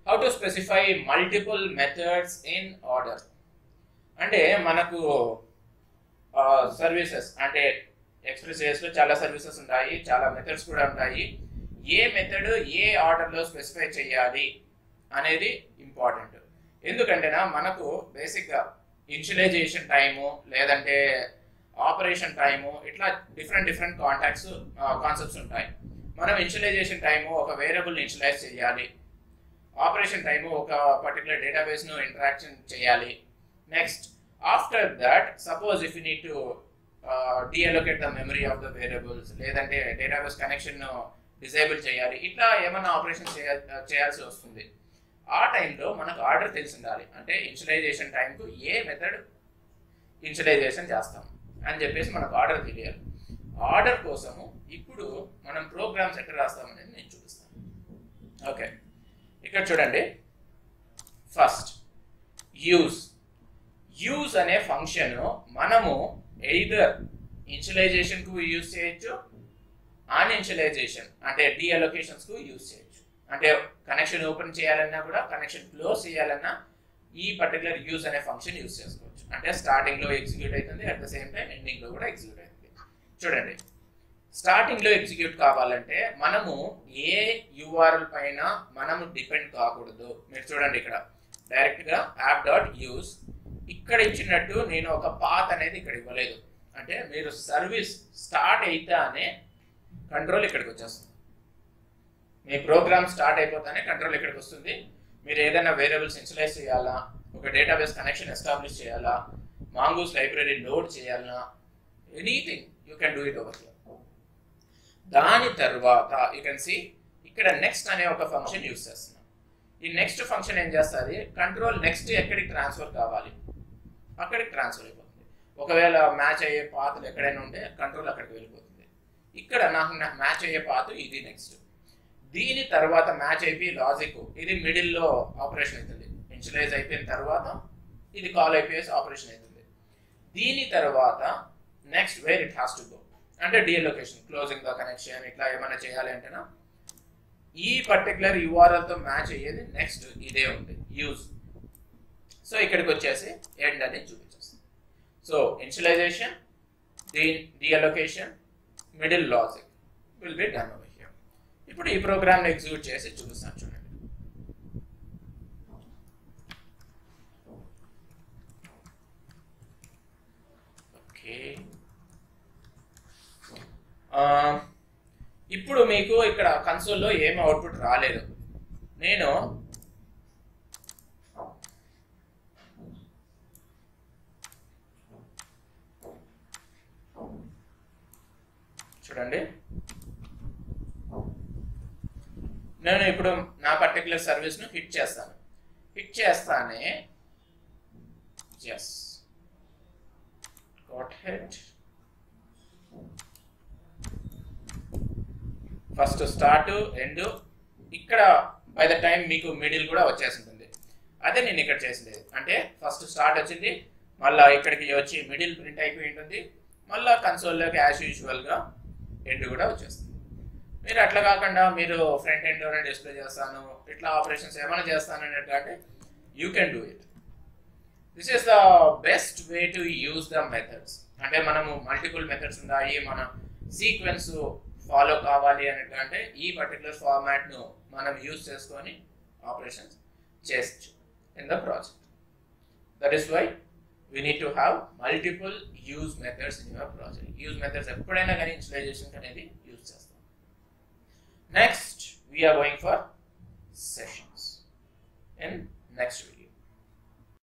how to specify multiple methods in order అంటే మనకు services అంటే ఎక్స్ప్రెస్ లో చాలా సర్వీసెస్ ఉంటాయి చాలా మెథడ్స్ కూడా ఉంటాయి ఏ మెథడ్ ఏ ఆర్డర్లో స్పెసిఫై చేయాలి అనేది ఇంపార్టెంట్ ఎందుకంటేనా మనకు బేసిక్గా ఇన్షియలైజేషన్ టైము లేదంటే ఆపరేషన్ టైము ఇట్లా డిఫరెంట్ డిఫరెంట్ కాంటాక్ట్స్ కాన్సెప్ట్స్ ఉంటాయి మనం ఇన్షియలైజేషన్ టైము ఒక వేరియబుల్ ఇన్షియలైజ్ చేయాలి ఆపరేషన్ టైము ఒక పర్టికులర్ డేటాబేస్ను ఇంటరాక్షన్ చేయాలి next after that suppose if you need to deallocate the memory of the variables లేదంటే డేటాబేస్ కనెక్షన్ డిసేబుల్ చేయాలి ఇట్లా ఏమన్నా ఆపరేషన్ చేయాల్సి వస్తుంది ఆ టైంలో మనకు ఆర్డర్ తెలిసి ఉండాలి అంటే ఇన్షియలైజేషన్ టైంకు ఏ మెథడ్ ఇన్షియలైజేషన్ చేస్తాం అని చెప్పేసి మనకు ఆర్డర్ తెలియాలి ఆర్డర్ కోసము ఇప్పుడు మనం ప్రోగ్రామ్స్ ఎక్కడ రాస్తామనేది నేను చూపిస్తాను ఓకే ఇక్కడ చూడండి ఫస్ట్ యూజ్ యూజ్ అనే ఫంక్షన్ మనము ఎయిదర్ ఇన్షియలైజేషన్ కు యూజ్ చేయొచ్చు అన్ఇన్షియలైజేషన్ అంటే డిఅలొకేషన్స్ కు యూజ్ చేయొచ్చు అంటే కనెక్షన్ ఓపెన్ చేయాలన్నా కూడా కనెక్షన్ క్లోజ్ చేయాలన్నా ఈ పర్టికులర్ యూజ్ అనే ఫంక్షన్ యూజ్ చేసుకోవచ్చు అంటే స్టార్టింగ్ లో ఎగ్జిక్యూట్ అవుతుంది at the same time ending లో కూడా ఎగ్జిక్యూట్ అవుతుంది చూడండి స్టార్టింగ్ లో ఎగ్జిక్యూట్ కావాలంటే మనము ఏ యూఆర్ఎల్ పైన మనము డిపెండ్ కాకూడదు మీరు చూడండి ఇక్కడ డైరెక్ట్ గా యాప్ డాట్ యూస్ ఇక్కడ ఇచ్చినట్టు నేను ఒక పాత్ అనేది ఇక్కడ ఇవ్వలేదు అంటే మీరు సర్వీస్ స్టార్ట్ అయితేనే కంట్రోల్ ఇక్కడికి వచ్చేస్తుంది మీ ప్రోగ్రామ్ స్టార్ట్ అయిపోతానే కంట్రోల్ ఇక్కడికి వస్తుంది మీరు ఏదైనా వేరియబుల్స్ ఇన్షియలైజ్ చేయాలా ఒక డేటాబేస్ కనెక్షన్ ఎస్టాబ్లిష్ చేయాలా మాంగూస్ లైబ్రరీ లోడ్ చేయాలా anything you can do it over దాని తర్వాత యూ కెన్ సి ఇక్కడ నెక్స్ట్ అనే ఒక ఫంక్షన్ యూస్ చేస్తున్నాం ఈ నెక్స్ట్ ఫంక్షన్ ఏం చేస్తుంది కంట్రోల్ నెక్స్ట్ ఎక్కడికి ట్రాన్స్ఫర్ కావాలి అక్కడికి ట్రాన్స్ఫర్ అయిపోతుంది ఒకవేళ మ్యాచ్ అయ్యే పాత్రలు ఎక్కడైనా ఉంటే కంట్రోల్ అక్కడికి వెళ్ళిపోతుంది ఇక్కడ నాకు మ్యాచ్ అయ్యే పాత ఇది నెక్స్ట్ దీని తర్వాత మ్యాచ్ అయిపోయి లాజిక్ ఇది మిడిల్లో ఆపరేషన్ అవుతుంది ఇన్షియలైజ్ అయిపోయిన తర్వాత ఇది కాల్ అయిపోయేసి ఆపరేషన్ అవుతుంది దీని తర్వాత next where it has to go అంటే డిఎలొకేషన్ క్లోజింగ్ ద కనెక్షన్ ఇట్లా ఏమైనా చేయాలి అంటేనా ఈ పర్టికులర్ యూఆర్ఎల్తో మ్యాచ్ అయ్యేది నెక్స్ట్ ఇదే ఉంది యూజ్ సో ఇక్కడికి వచ్చేసి ఎండ్ అని చూపించేస్తుంది సో ఇన్షియలైజేషన్ డి deallocation middle logic will be done over here ఇప్పుడు ఈ ప్రోగ్రామ్ని ఎగ్జిక్యూట్ చేసి చూపిస్తాను చూడండి ఓకే ఇప్పుడు మీకు ఇక్కడ కన్సోల్లో ఏమి అవుట్పుట్ రాలేదు నేను చూడండి నేను ఇప్పుడు నా పర్టికులర్ సర్వీస్ను హిట్ చేస్తాను హిట్ చేస్తానే yes got hit first start end ఇక్కడ బై ద టైం మీకు మిడిల్ కూడా వచ్చేసి ఉంటుంది అదే నేను ఇక్కడ చేసింది అంటే ఫస్ట్ స్టార్ట్ వచ్చింది మళ్ళీ ఇక్కడికి వచ్చి మిడిల్ ప్రింట్ అయిపోయి ఉంటుంది మళ్ళీ కన్సోల్లోకి యాజ్ యూజువల్గా ఎండ్ కూడా వచ్చేస్తుంది మీరు అట్లా కాకుండా మీరు ఫ్రంట్ ఎండ్లోనే డిస్ప్లే చేస్తాను ఇట్లా ఆపరేషన్స్ ఏమైనా చేస్తాను అంటే you can do it this is the best way to use the methods అంటే మనము మల్టిపుల్ మెథడ్స్ ఉన్నాయి మన సీక్వెన్స్ ఫాలో కావాలి అంటే ఈ పర్టికులర్ ఫార్మాట్ను మనం యూజ్ చేసుకొని ఆపరేషన్స్ చేయొచ్చు in the project that is why we need to have multiple use methods in your project use methods ఎప్పుడైనా కానీ ఇన్స్టలైజేషన్ అనేది యూజ్ చేస్తాం next we are going for sessions in next week